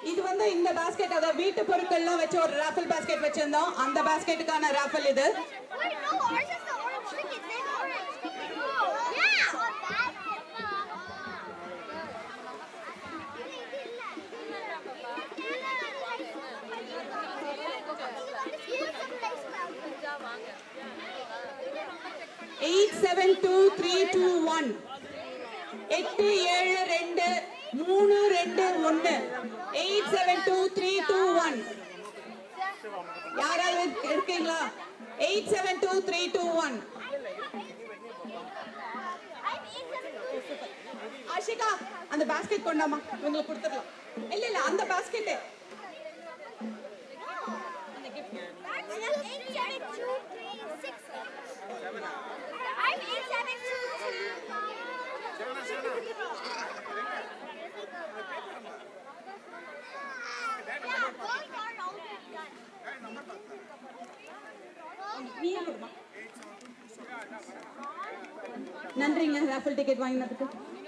இது வந்து இந்த பாஸ்கெட் அதாவது வீட்டு பொருட்கள்லாம் வச்சு ஒரு ராஃபல் பாஸ்கெட் வச்சிருந்தோம் அந்த பாஸ்கெட்டுக்கான ராஃபல் இது Wait, no, ours is the orange ticket. They have orange ticket. Yeah. Eight seven two three two one எட்டு ஏழு ரெண்டு மூணு ரெண்டு ஒன்று eight seven two three two one யாராவது இருக்- இருக்கீங்களா eight seven two three two one Ashika அந்த பாஸ்கெட் கொண்டாமா உங்களுக்கு கொடுத்துடலாம் இல்ல இல்ல அந்த basket I'm eight seven two Yeah, both are all done. நீயே கொடுமா நன்றிங்க ராஃபல் டிக்கெட் வாங்கினதுக்கு